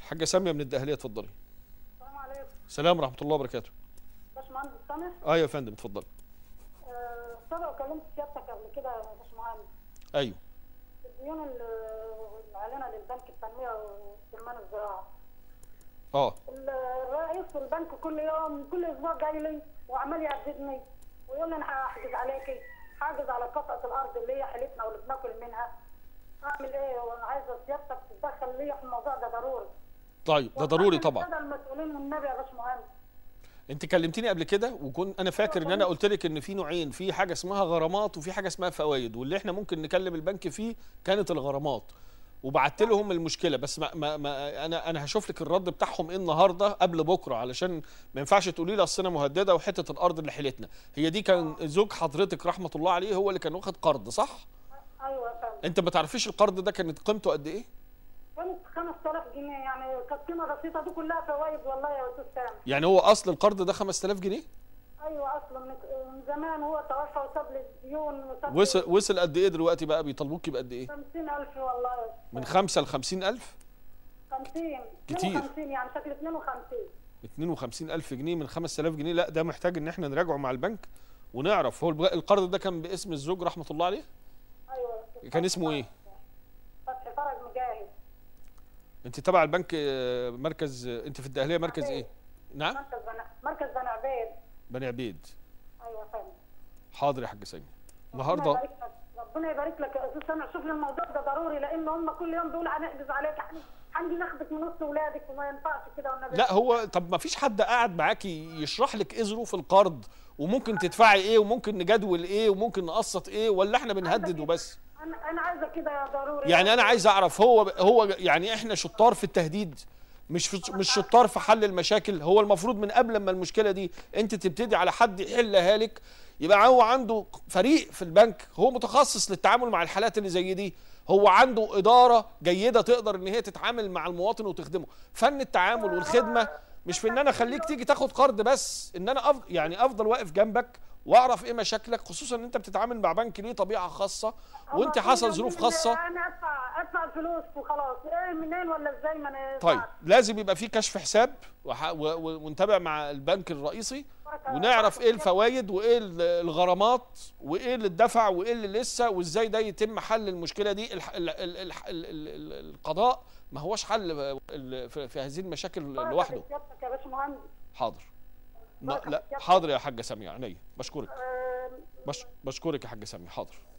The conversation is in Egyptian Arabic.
حاجه ساميه من الدقهليه اتفضلي السلام عليكم سلام ورحمه الله وبركاته باشمهندس سامح ايوه يا فندم اتفضلي آه، سبق وكلمت سيادتك قبل كده يا باشمهندس ايوه الديون اللي اللي علينا للبنك التنميه واستلمان الزراعه اه ال- الرئيس في البنك كل يوم كل اسبوع جاي لي وعمال يهددني ويقول لي انا هحجز عليكي حاجز على قطعه الارض اللي هي حيلتنا واللي بناكل منها اعمل ايه وانا عايزه سيادتك تتدخل ليا في الموضوع ده ضروري طيب ده ضروري طبعا هذا المسؤولين والنبي يا باشمهندس انت كلمتني قبل كده وكنت انا فاكر ان انا قلت لك ان في نوعين في حاجه اسمها غرامات وفي حاجه اسمها فوائد واللي احنا ممكن نكلم البنك فيه كانت الغرامات وبعت لهم المشكله بس ما, ما, ما انا انا هشوف لك الرد بتاعهم ايه النهارده قبل بكره علشان ما ينفعش تقولي لي اصل انا مهدده وحته الارض اللي حيلتنا هي دي كان زوج حضرتك رحمه الله عليه هو اللي كان واخد قرض صح ايوه يا فندم انت ما تعرفيش القرض ده كانت قيمته قد ايه كانت 5000 جنيه يعني كانت قيمه بسيطه دي كلها فوائد والله يا استاذ سامح يعني هو اصل القرض ده 5000 جنيه ايوه اصلا من من زمان هو توفى وساب لي الديون وساب لي وصل وصل قد ايه دلوقتي بقى بيطالبوكي بقد ايه 50000 والله يا أستاذ من سامح. 5 ل 50000 50 كتير. 52 يعني شكل 52 52000 جنيه من 5000 جنيه لا ده محتاج ان احنا نراجعه مع البنك ونعرف هو الب- القرض ده كان باسم الزوج رحمه الله عليه ايوه يا أستاذ كان فتحي اسمه ايه فرج. فتحي فرج مجاهد انت تبع البنك آه، مركز آه، انت في الدقهليه مركز ايه نعم مركز بني مركز بني عبيد بني عبيد ايوه يا فندم حاضر يا حاج سامي ربنا النهارده يبارك لك ربنا يبارك لك يا استاذ سامع شوف لي الموضوع ده ضروري لان هم كل يوم بيقولوا هنحجز عليك هن- هنجي ناخدك من وسط ولادك وما ينفعش كده والنبي لا هو طب ما فيش حد قاعد معاكي يشرح لك ايه ظروف القرض وممكن تدفعي ايه وممكن نجدول ايه وممكن نقسط ايه ولا احنا بنهدد وبس انا انا عايزه كده يا ضروري يعني انا عايز اعرف هو هو يعني احنا شطار في التهديد مش في مش شطار في حل المشاكل هو المفروض من قبل ما المشكله دي انت تبتدي على حد يحلها لك يبقى هو عنده فريق في البنك هو متخصص للتعامل مع الحالات اللي زي دي هو عنده اداره جيده تقدر ان هي تتعامل مع المواطن وتخدمه فن التعامل والخدمه مش في ان انا اخليك تيجي تاخد قرض بس ان انا أفضل يعني افضل واقف جنبك واعرف ايه مشاكلك خصوصا ان انت بتتعامل مع بنك ليه طبيعه خاصه وانت هم حصل كل ظروف يوم خاصه انا ادفع ادفع الفلوس وخلاص ايه منين ولا ازاي ما انا طيب لازم يبقى في كشف حساب وح- و- و- ونتابع مع البنك الرئيسي ونعرف ايه الفوائد وايه ال- الغرامات وايه اللي اتدفع وايه اللي لسه وازاي ده يتم حل المشكله دي الح... ال... ال... ال... ال... ال... القضاء ما هوش حل ال- في في هذه المشاكل لوحده سيادتك يا باشمهندس حاضر ن- بركة لا سيادتك. حاضر يا حاجه ساميه عينيا بشكرك آه، بش... بشكرك يا حاجه ساميه حاضر